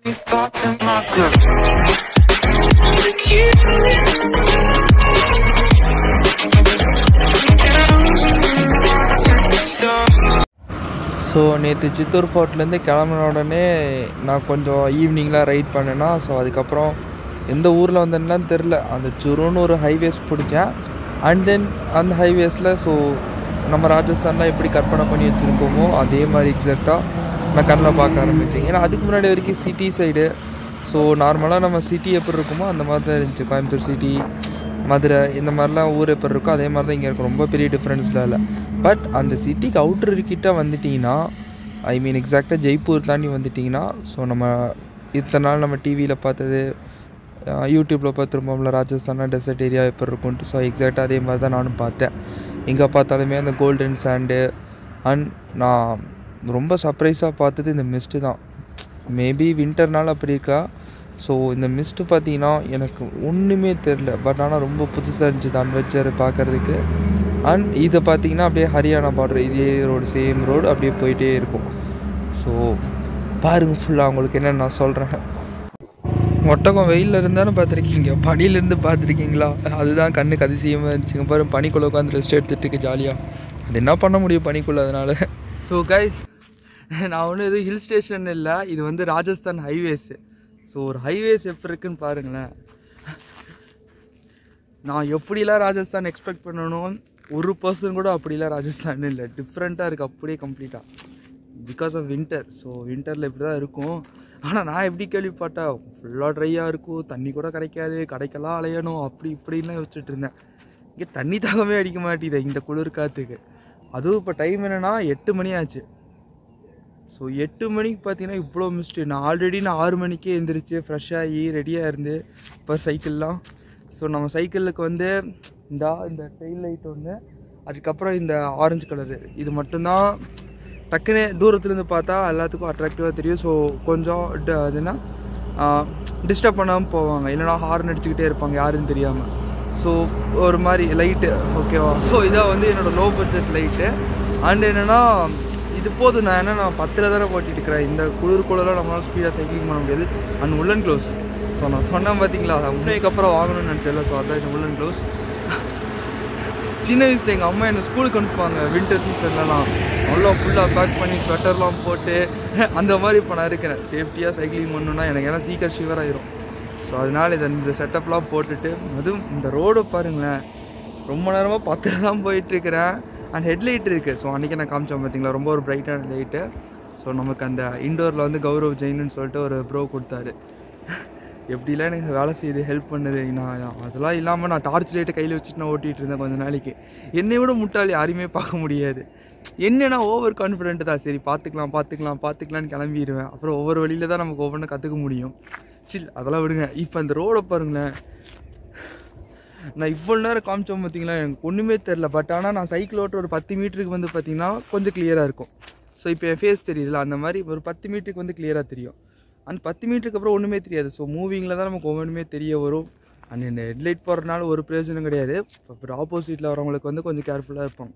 thoughts in my grip. With you. Stop. So நேற்று சித்தூர் ஃபோர்ட்லேருந்து கிளம்பின உடனே நான் கொஞ்சம் ஈவினிங்லாம் ரைட் பண்ணேன்னா ஸோ அதுக்கப்புறம் எந்த ஊரில் வந்தேன்லாம் தெரில அந்த சுருன்னு ஒரு ஹைவேஸ் பிடிச்சேன் அண்ட் தென் அந்த ஹைவேஸில் ஸோ நம்ம ராஜஸ்தானில் எப்படி கற்பனை பண்ணி வச்சுருக்கோமோ அதே மாதிரி எக்ஸாக்டாக நான் கண்ணில் பார்க்க ஆரம்பித்தேன் ஏன்னா அதுக்கு முன்னாடி வரைக்கும் சிட்டி சைடு ஸோ நார்மலாக நம்ம சிட்டி எப்படி இருக்குமோ அந்த மாதிரி தான் இருந்துச்சு கோயம்புத்தூர் சிட்டி மதுரை இந்த மாதிரிலாம் ஊர் எப்படி இருக்கோ அதே மாதிரி தான் இங்கே இருக்கும் ரொம்ப பெரிய டிஃப்ரென்ஸ்லாம் இல்லை பட் அந்த சிட்டிக்கு அவுட்டர் கிட்ட வந்துட்டிங்கன்னா ஐ மீன் எக்ஸாக்டாக ஜெய்ப்பூர் தாண்டி வந்துட்டிங்கன்னா ஸோ நம்ம இத்தனை நாள் நம்ம டிவியில் பார்த்தது யூடியூப்பில் பார்த்துருப்போம்ல ராஜஸ்தானா டெசர்ட் ஏரியா எப்படி இருக்கும்ட்டு ஸோ எக்ஸாக்டாக அதே மாதிரி தான் நானும் பார்த்தேன் எங்கே பார்த்தாலுமே அந்த கோல்டன் சாண்டு அண்ட் நான் ரொம்ப சர்ப்ரைஸாக பார்த்தது இந்த மிஸ்ட்டு தான் மேபி வின்டர்னால அப்படி இருக்கா ஸோ இந்த மிஸ்ட்டு பார்த்தீங்கன்னா எனக்கு ஒன்றுமே தெரில பட் ஆனால் ரொம்ப புதுசாக இருந்துச்சு அந்த அட்வென்ச்சர் பார்க்குறதுக்கு அண்ட் இதை பார்த்தீங்கன்னா அப்படியே ஹரியானா பார்டர் இதே ரோடு சேம் ரோடு அப்படியே போயிட்டே இருக்கும் ஸோ பாருங்க ஃபுல்லாக உங்களுக்கு என்னென்னு நான் சொல்கிறேன் ஒட்டகம் வெயிலில் இருந்தாலும் பார்த்துருக்கீங்க பனியிலேருந்து பார்த்துருக்கீங்களா அதுதான் கண்ணுக்கு அதிசயமாக இருந்துச்சுங்க பாரு பனிக்குள்ளே உட்காந்து ரெஸ்ட் எடுத்துட்டு இருக்கு ஜாலியாக அது என்ன பண்ண முடியும் பனிக்குள்ளே அதனால ஸோ கைஸ் நான் ஒன்றும் எதுவும் ஹில் ஸ்டேஷன் இல்லை இது வந்து ராஜஸ்தான் ஹைவேஸு ஸோ ஒரு ஹைவேஸ் எப்படி இருக்குன்னு பாருங்களேன் நான் எப்படிலாம் ராஜஸ்தான் எக்ஸ்பெக்ட் பண்ணணும் ஒரு பர்சன் கூட அப்படிலாம் ராஜஸ்தான் இல்லை டிஃப்ரெண்ட்டாக இருக்குது அப்படியே கம்ப்ளீட்டாக பிகாஸ் ஆஃப் வின்டர் ஸோ வின்டரில் இப்படி தான் இருக்கும் ஆனால் நான் எப்படி கேள்விப்பட்டேன் ஃபுல்லாக ட்ரையாக இருக்கும் தண்ணி கூட கிடைக்காது கடைக்கெல்லாம் அலையணும் அப்படி இப்படின்லாம் யோசிச்சுட்டு இருந்தேன் இங்கே தண்ணி தாகமே அடிக்க மாட்டேங்குது இந்த குளிர் காற்றுக்கு அதுவும் இப்போ டைம் என்னென்னா எட்டு மணி ஆச்சு ஸோ எட்டு மணிக்கு பார்த்தீங்கன்னா இவ்வளோ மிஸ்ட்டு நான் ஆல்ரெடி நான் ஆறு மணிக்கே எழுந்திரிச்சு ஃப்ரெஷ்ஷாகி ரெடியாக இருந்து இப்போ சைக்கிள்லாம் ஸோ நம்ம சைக்கிளுக்கு வந்து இந்த இந்த டெயில் லைட் ஒன்று அதுக்கப்புறம் இந்த ஆரஞ்சு கலரு இது மட்டும்தான் டக்குன்னு தூரத்துலேருந்து பார்த்தா எல்லாத்துக்கும் அட்ராக்டிவாக தெரியும் ஸோ கொஞ்சம் ட- அது என்ன டிஸ்டர்ப் பண்ணாமல் போவாங்க இல்லைனா ஹார்ன் அடிச்சுக்கிட்டே இருப்பாங்க யாருன்னு தெரியாமல் ஸோ ஒரு மாதிரி லைட்டு ஓகேவா ஸோ இதான் வந்து என்னோட லோ பட்ஜெட் லைட்டு அண்ட் என்னென்னா இது போதும் நான் என்ன நான் பத்தில் தானே ஓட்டிட்டு இருக்கிறேன் இந்த குளிருக்குள்ளலாம் நம்மளால ஸ்பீடாக சைக்கிளிங் பண்ண முடியாது அண்ட் உள்ளன் க்ளோஸ் ஸோ நான் சொன்னேன் பார்த்தீங்களா உண்மைக்கு அப்புறம் வாங்கணும்னு நினச்சேன்ல ஸோ அதான் இந்த உள்ளன் க்ளோஸ் சின்ன வயசில் எங்கள் அம்மா என்னை ஸ்கூலுக்கு அனுப்புவாங்க வின்டர் சீசன்லலாம் நல்லா ஃபுல்லாக பேக் பண்ணி ஸ்வெட்டர்லாம் போட்டு அந்த மாதிரி இப்போ நான் இருக்கிறேன் சேஃப்டியாக சைக்கிளிங் பண்ணணுன்னா எனக்கு ஏன்னா சீக்கிரம் ஷிவர் ஆயிரும் ஸோ அதனால் இதை இந்த செட்டப்லாம் போட்டுட்டு அதுவும் இந்த ரோடு பாருங்களேன் ரொம்ப நேரமாக பத்தில் தான் போயிட்டுருக்கிறேன் அண்ட் ஹெட்லைட் இருக்குது ஸோ அன்றைக்கி நான் காமிச்சேன் பார்த்தீங்களா ரொம்ப ஒரு பிரைட்டான லைட்டு ஸோ நமக்கு அந்த இண்டோரில் வந்து கௌரவ் ஜெயின்னு சொல்லிட்டு ஒரு ப்ரோ கொடுத்தாரு எப்படிலாம் எனக்கு வேலை செய்யுது ஹெல்ப் பண்ணுது நான் அதெல்லாம் இல்லாமல் நான் டார்ச் லைட்டை கையில் வச்சுட்டு நான் ஓட்டிகிட்டு இருந்தேன் கொஞ்ச நாளைக்கு என்னை விட முட்டாள் யாரையுமே பார்க்க முடியாது என்னன்னா ஓவர் கான்ஃபிடென்ட் தான் சரி பார்த்துக்கலாம் பார்த்துக்கலாம் பார்த்துக்கலான்னு கிளம்பிடுவேன் அப்புறம் ஒவ்வொரு வழியில தான் நமக்கு ஒவ்வொன்றும் கற்றுக்க முடியும் சில் அதெல்லாம் விடுங்க இப்போ அந்த ரோடை பாருங்களேன் நான் இவ்வளோ நேரம் காமிச்சோம் பார்த்தீங்களா எனக்கு ஒன்றுமே தெரில பட் ஆனால் நான் சைக்கிள் ஓட்ட ஒரு பத்து மீட்டருக்கு வந்து பார்த்தீங்கன்னா கொஞ்சம் கிளியராக இருக்கும் ஸோ இப்போ என் ஃபேஸ் தெரியுதுல அந்த மாதிரி ஒரு பத்து மீட்டருக்கு வந்து கிளியராக தெரியும் அண்ட் பத்து மீட்டருக்கு அப்புறம் ஒன்றுமே தெரியாது ஸோ மூவிங்கில் தான் நமக்கு ஒவ்வொன்றுமே தெரிய வரும் அண்ட் இந்த ஹெட்லைட் போடுறதுனால ஒரு பிரயோஜனம் கிடையாது அப்புறம் ஆப்போசிட்டில் வரவங்களுக்கு வந்து கொஞ்சம் கேர்ஃபுல்லாக இருப்பாங்க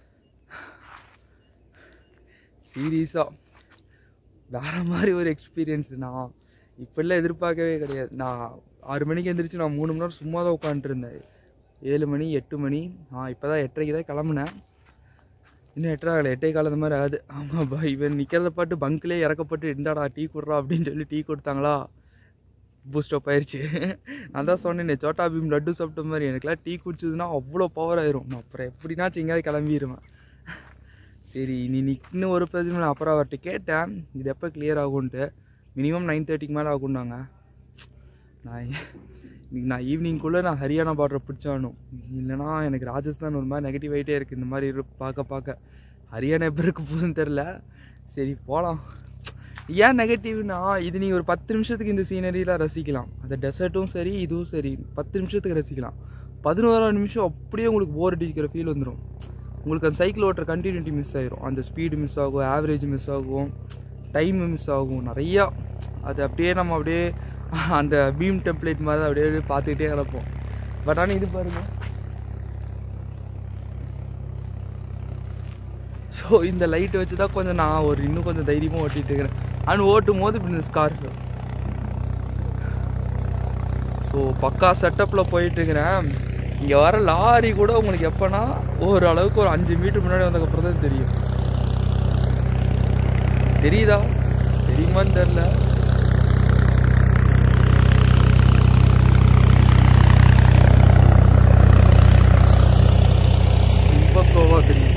சீரியஸாக வேறு மாதிரி ஒரு எக்ஸ்பீரியன்ஸ் நான் இப்படிலாம் எதிர்பார்க்கவே கிடையாது நான் ஆறு மணிக்கு எந்திரிச்சு நான் மூணு மணி நேரம் சும்மா தான் உட்காந்துருந்தேன் ஏழு மணி எட்டு மணி நான் இப்போ தான் எட்டரைக்கு தான் கிளம்புனேன் இன்னும் எட்டரை ஆகலை எட்டே காலம் அந்த மாதிரி ஆகுது ஆமாம் பா இவன் நிற்கிறத பாட்டு பங்க்லேயே இறக்கப்பட்டு இருந்தாடா டீ குடுறா அப்படின்னு சொல்லி டீ கொடுத்தாங்களா பூஸ்டப் ஆயிடுச்சு நான் தான் சொன்னேனே சோட்டா பீம் லட்டு சாப்பிட்ட மாதிரி எனக்குலாம் டீ குடிச்சதுன்னா அவ்வளோ பவர் ஆயிரும் நான் அப்புறம் எப்படினாச்சும் எங்கேயாவது கிளம்பிடுவேன் சரி நீ நீ இன்னும் ஒரு பிரச்சனை இல்லை. அப்புறம் அவர்கிட்ட கேட்டேன் இது எப்போ கிளியர் ஆகும்ன்ட்டு மினிமம் நைன் தேர்ட்டிக்கு மேலே ஆகும்னாங்க நான் இன்னைக்கு நான் ஈவினிங்குள்ளே நான் ஹரியானா பார்டரை பிடிச்சானும் இல்லைனா எனக்கு ராஜஸ்தான் ஒரு மாதிரி நெகட்டிவ் ஆகிட்டே இருக்குது இந்த மாதிரி இரு பார்க்க பார்க்க ஹரியானா எப்போ இருக்கு புதுன்னு தெரில சரி போகலாம் ஏன் நெகட்டிவ்னா இது நீங்கள் ஒரு பத்து நிமிஷத்துக்கு இந்த சீனரிலாம் ரசிக்கலாம் அந்த டெசர்ட்டும் சரி இதுவும் சரி பத்து நிமிஷத்துக்கு ரசிக்கலாம் பதினோராம் நிமிஷம் அப்படியே உங்களுக்கு போர் அடிக்கிற ஃபீல் வந்துடும் உங்களுக்கு அந்த சைக்கிள் ஓட்டுற கண்டினியூட்டி மிஸ் ஆயிரும் அந்த ஸ்பீடு மிஸ் ஆகும் ஆவரேஜ் மிஸ் ஆகும் டைம் மிஸ் ஆகும் நிறையா அது அப்படியே நம்ம அப்படியே அந்த பீம் டெம்ப்ளேட் மாதிரி தான் அப்படியே அப்படியே பார்த்துக்கிட்டே கிடப்போம் பட் ஆனால் இது பாருங்க ஸோ இந்த லைட் வச்சு தான் கொஞ்சம் நான் ஒரு இன்னும் கொஞ்சம் தைரியமாக ஓட்டிகிட்டு இருக்கிறேன் அண்ட் ஓட்டும் போது இப்படி இந்த ஸ்கார்ஃப் ஸோ பக்கா செட்டப்பில் போயிட்டுருக்கிறேன் இங்கே வர லாரி கூட உங்களுக்கு எப்போனா ஓரளவுக்கு ஒரு அஞ்சு மீட்டர் முன்னாடி வந்ததுக்கப்புறம் தான் தெரியும் தெரியுதா தெரியுமான்னு தெரில ரொம்ப ஸ்லோவாக தெரியும்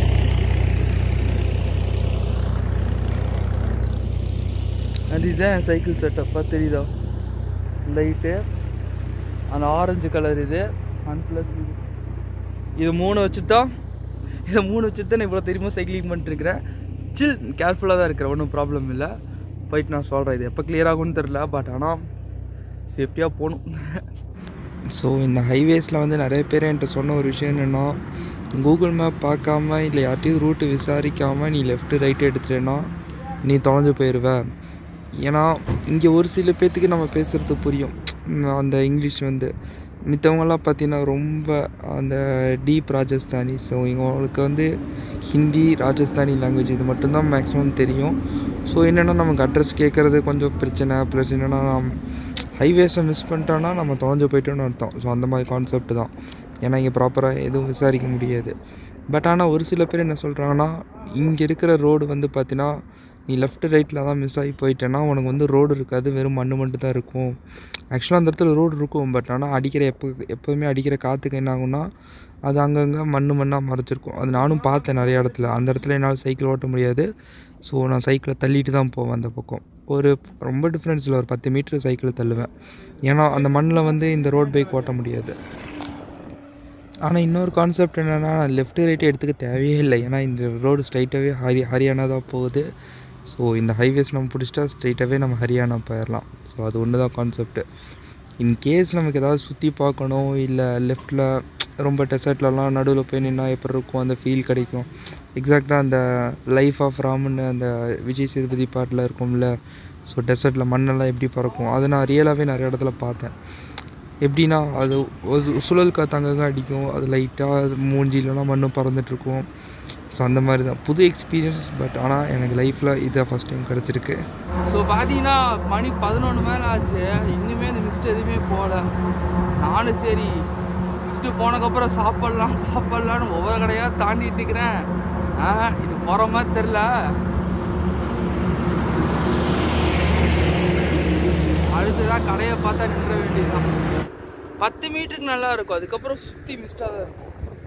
அது இதுதான் என் சைக்கிள் செட்டப்பாக தெரியுதா லைட்டு அந்த ஆரஞ்சு கலர் இது ஒன் ப்ளஸ் இது இது மூணு வச்சு தான் இதை மூணு வச்சு தான் நான் இவ்வளோ தெரியுமா சைக்கிளிங் பண்ணிட்டுருக்கிறேன் சில் கேர்ஃபுல்லாக தான் இருக்கிறேன் ஒன்றும் ப்ராப்ளம் இல்லை போயிட்டு நான் சொல்கிறேன் இது எப்போ கிளியர் ஆகும்னு தெரில பட் ஆனால் சேஃப்டியாக போகணும் ஸோ இந்த ஹைவேஸில் வந்து நிறைய பேர் என்கிட்ட சொன்ன ஒரு விஷயம் என்னென்னா கூகுள் மேப் பார்க்காம இல்லை யார்ட்டையும் ரூட்டு விசாரிக்காமல் நீ லெஃப்ட்டு ரைட்டு எடுத்துட்டேன்னா நீ தொலைஞ்சு போயிடுவ ஏன்னா இங்கே ஒரு சில பேர்த்துக்கு நம்ம பேசுகிறது புரியும் உம், அந்த இங்கிலீஷ் வந்து மித்தவங்கெல்லாம் பார்த்தீங்கன்னா ரொம்ப அந்த டீப் ராஜஸ்தானி ஸோ இவங்களுக்கு வந்து ஹிந்தி ராஜஸ்தானி லாங்குவேஜ் இது மட்டும்தான் மேக்ஸிமம் தெரியும் ஸோ என்னென்னா நமக்கு அட்ரஸ் கேட்குறது கொஞ்சம் பிரச்சனை ப்ளஸ் என்னென்னா ஹைவேஸை மிஸ் பண்ணிட்டோன்னா நம்ம தொலைஞ்சு போயிட்டோன்னு அர்த்தம் ஸோ அந்த மாதிரி கான்செப்ட் தான் ஏன்னா இங்கே ப்ராப்பராக எதுவும் விசாரிக்க முடியாது பட் ஆனால் ஒரு சில பேர் என்ன சொல்கிறாங்கன்னா இங்கே இருக்கிற ரோடு வந்து பார்த்தீங்கன்னா நீ லெஃப்ட் ரைட்டில் தான் மிஸ் ஆகி போயிட்டேன்னா உனக்கு வந்து ரோடு இருக்காது வெறும் மண்ணு மட்டும் தான் இருக்கும் ஆக்சுவலாக அந்த இடத்துல ரோடு இருக்கும் பட் ஆனால் அடிக்கிற எப்போ எப்போவுமே அடிக்கிற காற்றுக்கு என்ன ஆகும்னா அது அங்கங்கே மண்ணு மண்ணாக மறைச்சிருக்கும் அது நானும் பார்த்தேன் நிறைய இடத்துல அந்த இடத்துல என்னால் சைக்கிள் ஓட்ட முடியாது ஸோ நான் சைக்கிளை தள்ளிட்டு தான் போவேன் அந்த பக்கம் ஒரு ரொம்ப டிஃப்ரென்ஸில் ஒரு பத்து மீட்டர் சைக்கிளை தள்ளுவேன் ஏன்னா அந்த மண்ணில் வந்து இந்த ரோட் பைக் ஓட்ட முடியாது ஆனால் இன்னொரு கான்செப்ட் என்னென்னா லெஃப்ட் ரைட்டு எடுத்துக்க தேவையே இல்லை ஏன்னா இந்த ரோடு ஸ்ட்ரைட்டாகவே ஹரி ஹரியானா தான் போகுது ஸோ இந்த ஹைவேஸ் நம்ம பிடிச்சிட்டா ஸ்ட்ரைட்டாகவே நம்ம ஹரியானா போயிடலாம் ஸோ அது ஒன்று தான் கான்செப்ட்டு இன்கேஸ் நமக்கு ஏதாவது சுற்றி பார்க்கணும் இல்லை லெஃப்ட்டில் ரொம்ப டெசர்ட்லலாம் நடுவில் போய் நின்னா எப்படி இருக்கும் அந்த ஃபீல் கிடைக்கும் எக்ஸாக்டாக அந்த லைஃப் ஆஃப் ராமன் அந்த விஜய் சேதுபதி பாட்டில் இருக்கும்ல ஸோ டெசர்ட்டில் மண்ணெல்லாம் எப்படி பறக்கும் அதை நான் ரியலாகவே நிறைய இடத்துல பார்த்தேன் எப்படின்னா அது ஒரு சுழல் காற்று அங்கங்கே அடிக்கும் அது லைட்டாக மூஞ்சிலலாம் மண்ணு பறந்துட்டுருக்கும் ஸோ அந்த மாதிரி தான் புது எக்ஸ்பீரியன்ஸ் பட் ஆனால் எனக்கு லைஃப்பில் இதை ஃபஸ்ட் டைம் கிடச்சிருக்கு ஸோ பார்த்தீங்கன்னா மணி பதினொன்று மேலே ஆச்சு இன்னுமே இந்த மிஸ்ட் எதுவுமே போகல நானும் சரி மிஸ்ட்டு போனதுக்கப்புறம் சாப்பிட்லாம் சாப்பிட்லான்னு ஒவ்வொரு கடையாக தாண்டிட்டு இருக்கிறேன் ஆ இது போகிற மாதிரி தெரில அடுத்ததாக கடையை பார்த்தா நின்ற வேண்டியதுதான் பத்து மீட்டருக்கு நல்லா இருக்கும் அதுக்கப்புறம் சுற்றி மிஸ்டாக தான் இருக்கும்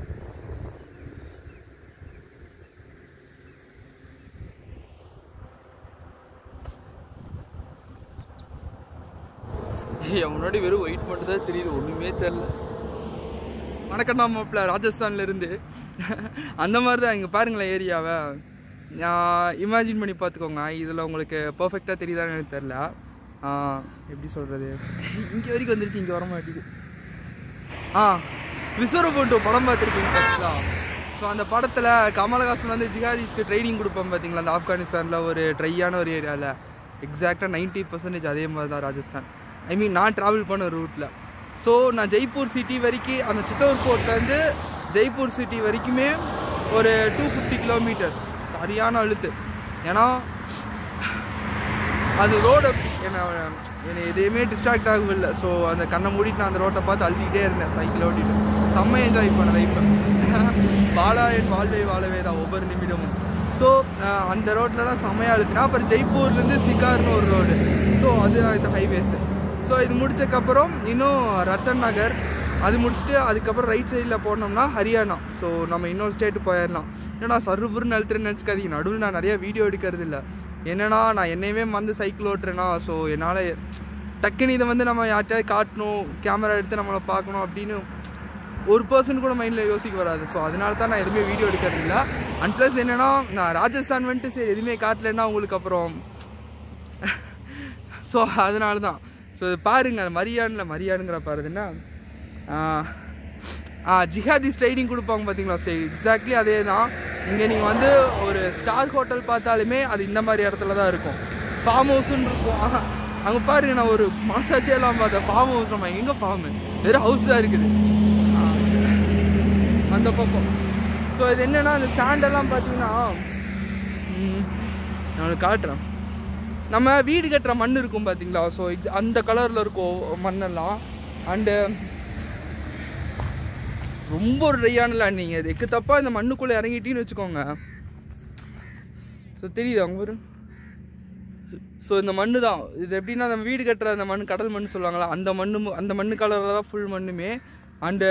என் முன்னாடி வெறும் ஒயிட் மட்டும் தான் தெரியுது ஒன்றுமே தெரில வணக்கம்டா மாப்பிள்ள ராஜஸ்தான்ல இருந்து அந்த மாதிரி தான் இங்கே பாருங்களேன் ஏரியாவை நான் இமேஜின் பண்ணி பார்த்துக்கோங்க இதில் உங்களுக்கு பர்ஃபெக்டாக தெரியுதான்னு எனக்கு தெரில எப்படி சொல்கிறது இங்கே வரைக்கும் வந்துருச்சு இங்கே வர மாட்டேங்குது ஆ விஸ்வரூபம் படம் பார்த்துருப்பீங்க பார்த்தீங்களா ஸோ அந்த படத்தில் கமலஹாசன் வந்து ஜிஹாதிஸ்க்கு ட்ரைனிங் கொடுப்போம் பார்த்தீங்களா அந்த ஆப்கானிஸ்தானில் ஒரு ட்ரையான ஒரு ஏரியாவில் எக்ஸாக்டாக நைன்ட்டி பர்சன்டேஜ் அதே மாதிரி தான் ராஜஸ்தான் ஐ மீன் நான் ட்ராவல் பண்ண ரூட்டில் ஸோ நான் ஜெய்ப்பூர் சிட்டி வரைக்கும் அந்த சித்தூர் ஃபோர்ட்லேருந்து ஜெய்ப்பூர் சிட்டி வரைக்குமே ஒரு டூ ஃபிஃப்டி கிலோமீட்டர்ஸ் சரியான அழுத்து ஏன்னா அது ரோடு அப்படி என்ன என்னை எதையுமே டிஸ்ட்ராக்ட் ஆகவில்லை ஸோ அந்த கண்ணை மூடிட்டு நான் அந்த ரோட்டை பார்த்து அழுத்திக்கிட்டே இருந்தேன் சைக்கிள் ஓட்டிட்டு செம்ம என்ஜாய் பண்ண லைஃப்பை பாலா என் வாழ்வை வாழவே தான் ஒவ்வொரு நிமிடமும் ஸோ அந்த ரோட்லலாம் செம்மையாக அழுத்தினா அப்புறம் ஜெய்ப்பூர்லேருந்து சிகார்னு ஒரு ரோடு ஸோ அது இந்த ஹைவேஸு ஸோ இது முடிச்சக்கப்புறம் இன்னும் ரத்தன் நகர் அது முடிச்சுட்டு அதுக்கப்புறம் ரைட் சைடில் போனோம்னா ஹரியானா ஸோ நம்ம இன்னொரு ஸ்டேட்டு போயிடலாம் என்னடா சர்வருன்னு அழுத்துறேன்னு நினச்சிக்காதீங்க நடுவில் நான் நிறைய வீடியோ எடுக்கிறது இல்லை என்னன்னா நான் என்னையுமே வந்து சைக்கிள் ஓட்டுறேன்னா ஸோ என்னால் டக்குன்னு இதை வந்து நம்ம யார்கிட்டயாவது காட்டணும் கேமரா எடுத்து நம்மளை பார்க்கணும் அப்படின்னு ஒரு பர்சன் கூட மைண்டில் யோசிக்க வராது ஸோ அதனால தான் நான் எதுவுமே வீடியோ எடுக்கிறது இல்லை அண்ட் ப்ளஸ் என்னென்னா நான் ராஜஸ்தான் வந்துட்டு சரி எதுவுமே காட்டலைன்னா உங்களுக்கு அப்புறம் ஸோ அதனால தான் ஸோ இது பாருங்க மரியானில் மரியானுங்கிற பாருதுன்னா ஜிஹாதிஸ் ட்ரைனிங் கொடுப்பாங்க பார்த்தீங்களா சரி எக்ஸாக்ட்லி அதே தான் இங்கே நீங்கள் வந்து ஒரு ஸ்டார் ஹோட்டல் பார்த்தாலுமே அது இந்த மாதிரி இடத்துல தான் இருக்கும் ஃபார்ம் ஹவுஸ்ன்னு இருக்கும் அங்கே பாருங்க நான் ஒரு மாசாச்சே எல்லாம் பார்த்தேன் ஃபார்ம் ஹவுஸ் நம்ம எங்கே ஃபார்மு வெறும் ஹவுஸ் தான் இருக்குது ஆ, அந்த பக்கம் ஸோ இது என்னென்னா அந்த சாண்டெல்லாம் பார்த்தீங்கன்னா ம், நான் உங்களுக்கு காட்டுறேன் நம்ம வீடு கட்டுற மண் இருக்கும் பார்த்தீங்களா ஸோ அந்த கலரில் இருக்கும் மண்ணெல்லாம் அண்டு ரொம்ப ஒரு ட்ரையான லேண்டிங் அது எக்கு தப்பாக இந்த மண்ணுக்குள்ளே இறங்கிட்டீங்கன்னு வச்சுக்கோங்க ஸோ தெரியுது அவங்க ஒரு ஸோ இந்த மண்ணு தான் இது எப்படின்னா நம்ம வீடு கட்டுற அந்த மண் கடல் மண் சொல்லுவாங்களா அந்த மண்ணு மு- அந்த மண்ணு கலரில் தான் ஃபுல் மண்ணுமே அண்டு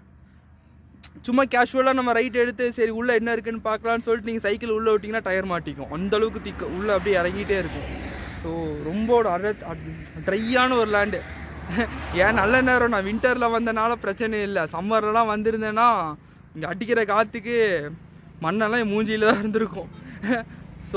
சும்மா கேஷுவலாக நம்ம ரைட் எடுத்து சரி உள்ளே என்ன இருக்குன்னு பார்க்கலான்னு சொல்லிட்டு நீங்கள் சைக்கிள் உள்ளே விட்டிங்கன்னா டயர் மாட்டிக்கும் அந்த அளவுக்கு திக்க உள்ளே அப்படியே இறங்கிட்டே இருக்கும் ஸோ ரொம்ப ஒரு அட ட்ரையான ஒரு லேண்டு ஏன் நல்ல நேரம் நான் வின்டரில் வந்தனால பிரச்சனை இல்லை சம்மர்லலாம் வந்திருந்தேன்னா இங்கே அடிக்கிற காற்றுக்கு மண்ணெல்லாம் என் மூஞ்சியில் தான் இருந்திருக்கும் ஸோ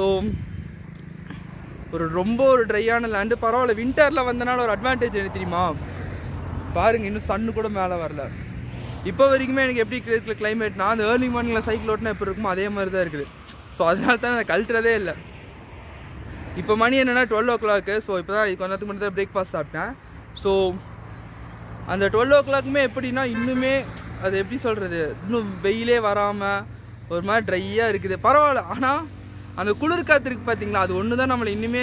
ஒரு ரொம்ப ஒரு ட்ரையான லேண்டு பரவாயில்ல வின்டரில் வந்தனால ஒரு அட்வான்டேஜ் என்ன தெரியுமா பாருங்க இன்னும் சன்னு கூட மேலே வரல இப்போ வரைக்குமே எனக்கு எப்படி இருக்குது கிளைமேட்னா அந்த ஏர்லி மார்னிங்கில் சைக்கிள் ஓட்டினா எப்படி இருக்குமோ அதே மாதிரி தான் இருக்குது ஸோ அதனால தான் நான் கழட்டுறதே இல்லை இப்போ மணி என்னென்னா டுவெல் ஓ கிளாக்கு ஸோ இப்போ தான் கொஞ்ச நேரத்துக்கு முன்னாடி தான் பிரேக்ஃபாஸ்ட் சாப்பிட்டேன் ஸோ அந்த டுவெல் ஓ கிளாக்குமே எப்படின்னா இன்னுமே அது எப்படி சொல்கிறது இன்னும் வெயிலே வராமல் ஒரு மாதிரி ட்ரையாக இருக்குது பரவாயில்ல ஆனால் அந்த குளிர் காற்று இருக்குது பார்த்தீங்களா அது ஒன்று தான் நம்மளை இன்னுமே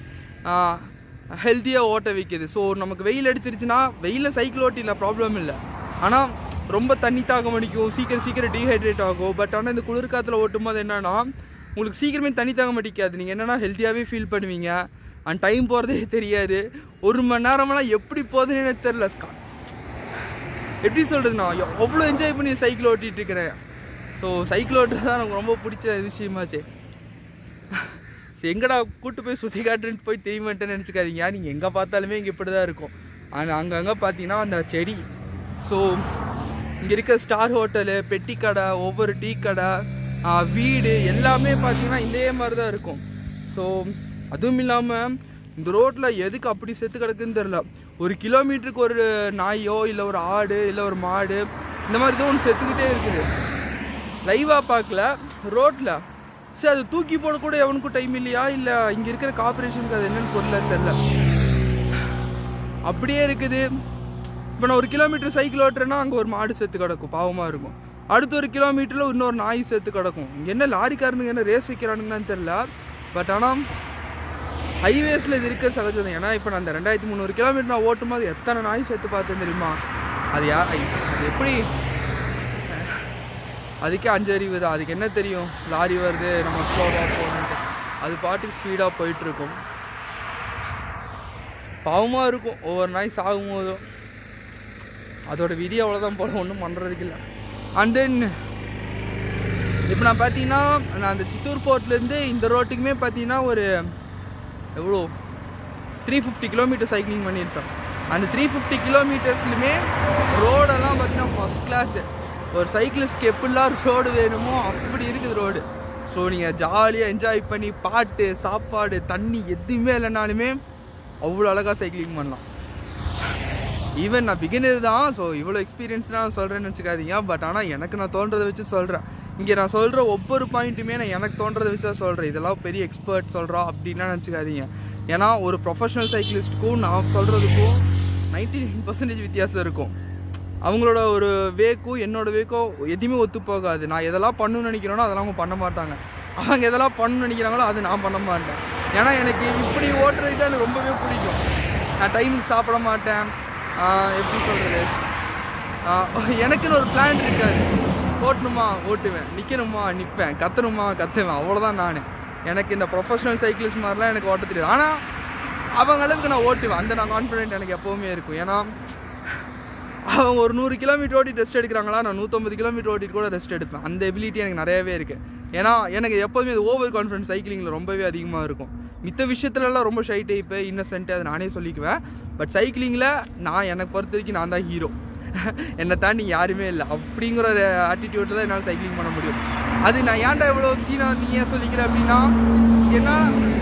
ஹெல்த்தியாக ஓட்ட வைக்குது ஸோ நமக்கு வெயில் அடிச்சிருச்சுன்னா வெயிலில் சைக்கிள் ஓட்டில ப்ராப்ளம் இல்லை ஆனால் ரொம்ப தண்ணி தாகம் அடிக்கும் சீக்கிரம் சீக்கிரம் டீஹைட்ரேட் ஆகும் பட் ஆனால் இந்த குளிர் காற்றுல ஓட்டும் போது என்னன்னா உங்களுக்கு சீக்கிரமே தண்ணி தாகம் அடிக்காது நீங்கள் என்னென்னா ஹெல்த்தியாகவே ஃபீல் பண்ணுவீங்க அண்ட் டைம் போகிறதே தெரியாது ஒரு மணி நேரமெல்லாம் எப்படி போகுதுன்னு எனக்கு தெரில எப்படி சொல்கிறது நான் அவ்வளோ என்ஜாய் பண்ணி சைக்கிள் ஓட்டிகிட்டு இருக்கிறேன் ஸோ சைக்கிள் ஓட்டுறது தான் எனக்கு ரொம்ப பிடிச்ச விஷயமாச்சே சரி எங்கடா கூட்டு போய் சுற்றி காட்டுன்னு போய் தெரியமாட்டேன்னு நினச்சிக்காதீங்க நீங்கள் எங்கே பார்த்தாலுமே இங்கே இப்படி தான் இருக்கும் ஆனால் அங்கங்கே பார்த்தீங்கன்னா அந்த செடி ஸோ இங்கே இருக்க ஸ்டார் ஹோட்டலு பெட்டி கடை ஒவ்வொரு டீ கடை ஆ, வீடு எல்லாமே பார்த்தீங்கன்னா இதே மாதிரி தான் இருக்கும் ஸோ அதுவும் இல்லாமல் இந்த ரோட்டில் எதுக்கு அப்படி செத்து கிடக்குன்னு தெரில ஒரு கிலோமீட்டருக்கு ஒரு நாயோ இல்லை ஒரு ஆடு இல்லை ஒரு மாடு இந்த மாதிரி தான் ஒன்று செத்துக்கிட்டே இருக்குது லைவாக பார்க்கல ரோட்டில் சரி அது தூக்கி போட கூட எவனுக்கும் டைம் இல்லையா இல்லை இங்கே இருக்கிற கார்பரேஷனுக்கு அது என்னன்னு பொருள் தெரில அப்படியே இருக்குது இப்போ நான் ஒரு கிலோமீட்டர் சைக்கிள் ஓட்டுறேன்னா அங்கே ஒரு மாடு செத்து கிடக்கும் பாவமாக இருக்கும் அடுத்த ஒரு கிலோமீட்டரில் இன்னொரு நாய் செத்து கிடக்கும் இங்கே என்ன லாரிக்காரனுங்க என்ன ரேஸ் வைக்கிறானுங்கன்னு தெரில பட் ஆனால் ஹைவேஸில் இது இருக்கிற சகஜம் தான் ஏன்னா இப்போ நான் அந்த ரெண்டாயிரத்தி முந்நூறு கிலோமீட்டர் நான் ஓட்டும் போது எத்தனை நாய் செத்து பார்த்தேன் தெரியுமா அது யா அது எப்படி அதுக்கே அஞ்சறிவு தான் அதுக்கு என்ன தெரியும் லாரி வருது நம்ம ஸ்லோவாக போகணுன்ட்டு அது பாட்டுக்கு ஸ்பீடாக போயிட்டுருக்கும் பாவமாக இருக்கும் ஒவ்வொரு நாய் சாகும் போதும் அதோட விதி அவ்வளோதான் போல ஒன்றும் பண்ணுறதுக்கு இல்லை அண்ட் தென் இப்போ நான் பார்த்தீங்கன்னா நான் அந்த சித்தூர் ஃபோர்ட்லேருந்து இந்த ரோட்டுக்குமே பார்த்தீங்கன்னா ஒரு எவ்வளோ த்ரீ ஃபிஃப்டி கிலோமீட்டர் சைக்கிளிங் பண்ணியிருப்பேன் அந்த த்ரீ ஃபிஃப்டி கிலோமீட்டர்ஸ்லையுமே ரோடெல்லாம் பார்த்தீங்கன்னா ஃபஸ்ட் கிளாஸு ஒரு சைக்கிளிஸ்ட்க்கு எப்படிலாம் ரோடு வேணுமோ அப்படி இருக்குது ரோடு ஸோ நீங்கள் ஜாலியாக என்ஜாய் பண்ணி பாட்டு சாப்பாடு தண்ணி எதுவுமே இல்லைனாலுமே அவ்வளோ அழகாக சைக்கிளிங் பண்ணலாம் ஈவன் நான் பிகினர் தான் ஸோ இவ்வளோ எக்ஸ்பீரியன்ஸ் நான் சொல்கிறேன்னு வச்சுக்காதீங்க பட் ஆனால் எனக்கு நான் தோன்றதை வச்சு சொல்கிறேன் இங்கே நான் சொல்கிற ஒவ்வொரு பாயிண்ட்டுமே நான் எனக்கு தோன்றதை வச்சு தான் சொல்கிறேன் இதெல்லாம் பெரிய எக்ஸ்பர்ட் சொல்கிறோம் அப்படின்லாம் நினச்சிக்காதீங்க ஏன்னா ஒரு ப்ரொஃபஷனல் சைக்கிளிஸ்ட்டுக்கும் நான் சொல்கிறதுக்கும் நைன்டி நைன் பர்சன்டேஜ் வித்தியாசம் இருக்கும் அவங்களோட ஒரு வேக்கும் என்னோட வேக்கும் எதுவுமே ஒத்து போகாது நான் எதெல்லாம் பண்ணணும்னு நினைக்கிறேனோ அதெல்லாம் அவங்க பண்ண மாட்டாங்க அவங்க எதெல்லாம் பண்ணணும்னு நினைக்கிறாங்களோ அது நான் பண்ண மாட்டேன் ஏன்னா எனக்கு இப்படி ஓட்டுறது தான் எனக்கு ரொம்பவே பிடிக்கும் நான் டைமுக்கு சாப்பிட மாட்டேன் ஆஹ் எப்படி சொல்கிறது எனக்குன்னு ஒரு பிளான் இருக்காது ஓட்டணுமா ஓட்டுவேன் நிற்கணுமா நிற்பேன் கத்தணுமா கத்துவேன் அவ்வளோதான் நான் எனக்கு இந்த ப்ரொஃபஷனல் சைக்கிளிஸ்ட் மாதிரிலாம் எனக்கு ஓட்ட தெரியாது ஆனால் அவங்க அளவுக்கு நான் ஓட்டுவேன் அந்த நான் கான்ஃபிடென்ட் எனக்கு எப்போவுமே இருக்கும் ஏன்னா அவங்க ஒரு நூறு கிலோமீட்டர் ஓட்டி ரெஸ்ட் எடுக்கிறாங்களா நான் நூற்றம்பது கிலோமீட்டர் ஓட்டிட்டு கூட ரெஸ்ட் எடுப்பேன் அந்த எபிலிட்டி எனக்கு நிறையவே இருக்குது ஏன்னா எனக்கு எப்போதுமே இது ஓவர் கான்ஃபிடன்ஸ் சைக்கிளிங்கில் ரொம்பவே அதிகமாக இருக்கும் மித்த விஷயத்துலலாம் ரொம்ப ஷை டைப்பு இன்னசென்ட்டு அதை நானே சொல்லிக்குவேன் பட் சைக்கிளிங்கில் நான் எனக்கு பொறுத்த வரைக்கும் நான் தான் ஹீரோ என்னை தாண்டி யாருமே இல்லை அப்படிங்கிற ஒரு ஆட்டிடியூட்டில் தான் என்னால் சைக்கிளிங் பண்ண முடியும் அது நான் ஏன்டா எவ்வளோ சீனா நீ ஏன் சொல்லிக்கிற அப்படின்னா ஏன்னா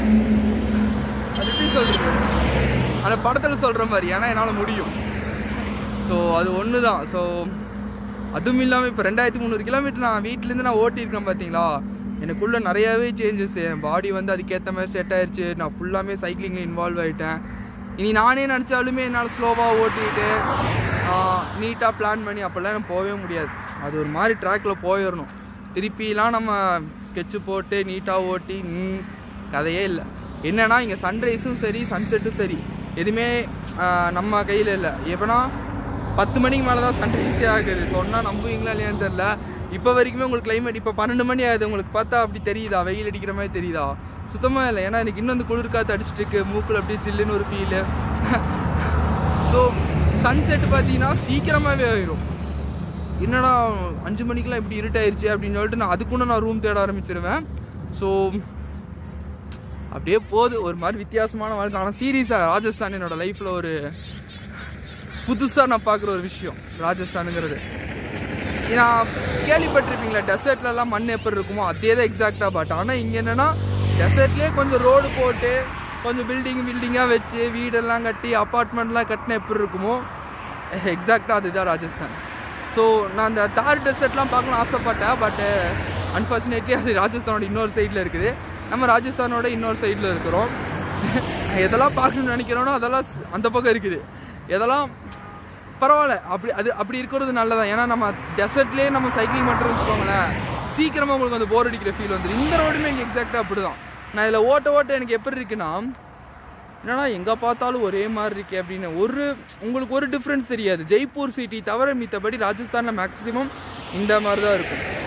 அது எப்படி சொல்கிறது அந்த படத்தில் சொல்கிற மாதிரி ஏன்னா என்னால் முடியும் ஸோ அது ஒன்று தான் ஸோ அதுவும் இல்லாமல் இப்போ ரெண்டாயிரத்தி முந்நூறு கிலோமீட்டர் நான் வீட்டிலேருந்து நான் ஓட்டியிருக்கேன் பார்த்தீங்களா எனக்குள்ளே நிறையாவே சேஞ்சஸ் என் பாடி வந்து அதுக்கேற்ற மாதிரி செட் ஆயிடுச்சு நான் ஃபுல்லாமே சைக்கிளிங்கில் இன்வால்வ் ஆகிட்டேன் இனி நானே நினச்சாலுமே என்னால் ஸ்லோவாக ஓட்டிட்டு நீட்டாக பிளான் பண்ணி அப்போல்லாம் எனக்கு போகவே முடியாது அது ஒரு மாதிரி ட்ராக்ல போயிடணும் திருப்பிலாம் நம்ம ஸ்கெட்சு போட்டு நீட்டாக ஓட்டி ம், கதையே இல்லை என்னன்னா இங்கே சன்ரைஸும் சரி சன்செட்டும் சரி எதுவுமே ஆஹ், நம்ம கையில் இல்லை எப்போனா பத்து மணிக்கு மேலே தான் சன்ரைஸே ஆகுது சொன்னால் நம்புவீங்களா இல்லையான்னு தெரில இப்போ வரைக்குமே உங்களுக்கு climate இப்போ பன்னெண்டு மணி ஆகுது உங்களுக்கு பார்த்தா அப்படி தெரியுதா வெயில் அடிக்கிற மாதிரி தெரியுதா சுத்தமாக இல்லை ஏன்னா எனக்கு இன்னும் அந்த குளிர் காற்று அடிச்சிட்டு இருக்கு மூக்கில் அப்படியே சில்லுன்னு ஒரு ஃபீலு ஸோ சன்செட் பார்த்தீங்கன்னா சீக்கிரமாகவே ஆயிரும் என்னடா அஞ்சு மணிக்கெலாம் இப்படி இருட்டாயிருச்சு அப்படின்னு சொல்லிட்டு நான் அதுக்குள்ள நான் ரூம் தேட ஆரம்பிச்சிருவேன் ஸோ அப்படியே போகுது ஒரு மாதிரி வித்தியாசமான வாழ்க்கை ஆனால் சீரியஸாக ராஜஸ்தான் என்னோட லைஃப்பில் ஒரு புதுசாக நான் பார்க்குற ஒரு விஷயம் ராஜஸ்தானுங்கிறது நான் கேள்விப்பட்டிருப்பீங்களா டெசர்ட்லலாம் மண் எப்படி இருக்குமோ அதே தான் எக்ஸாக்டாக பட் ஆனால் இங்கே என்னென்னா டெசர்ட்லேயே கொஞ்சம் ரோடு போட்டு கொஞ்சம் பில்டிங் பில்டிங்காக வச்சு வீடெல்லாம் கட்டி அப்பார்ட்மெண்ட்லாம் கட்டினா எப்படி இருக்குமோ எக்ஸாக்டாக அதுதான் ராஜஸ்தான் ஸோ நான் அந்த தார் டெசர்ட்லாம் பார்க்கணும் ஆசைப்பட்டேன் பட் அன்ஃபார்ச்சுனேட்லி அது ராஜஸ்தானோட இன்னொரு சைடில் இருக்குது நம்ம ராஜஸ்தானோட இன்னொரு சைடில் இருக்கிறோம் நான் எதெல்லாம் பார்க்கணும்னு நினைக்கிறேனோ அதெல்லாம் அந்த பக்கம் இருக்குது எதெல்லாம் பரவாயில்ல அப்படி அது அப்படி இருக்கிறது நல்லதான் ஏன்னா நம்ம டெசர்ட்லேயே நம்ம சைக்கிளிங் பண்ணுறோம்னு வச்சுக்கோங்களேன் சீக்கிரமாக உங்களுக்கு வந்து போர் அடிக்கிற ஃபீல் வந்துடும் இந்த ரோடுமே இங்கே எக்ஸாக்டாக அப்படி தான் நான் இதில் ஓட்ட ஓட்ட எனக்கு எப்படி இருக்குன்னா என்னடா எங்கே பார்த்தாலும் ஒரே மாதிரி இருக்கே அப்படின்னு ஒரு உங்களுக்கு ஒரு டிஃப்ரென்ஸ் தெரியாது ஜெய்ப்பூர் சிட்டி தவிர மித்தபடி ராஜஸ்தானில் மேக்ஸிமம் இந்த மாதிரி தான் இருக்கும்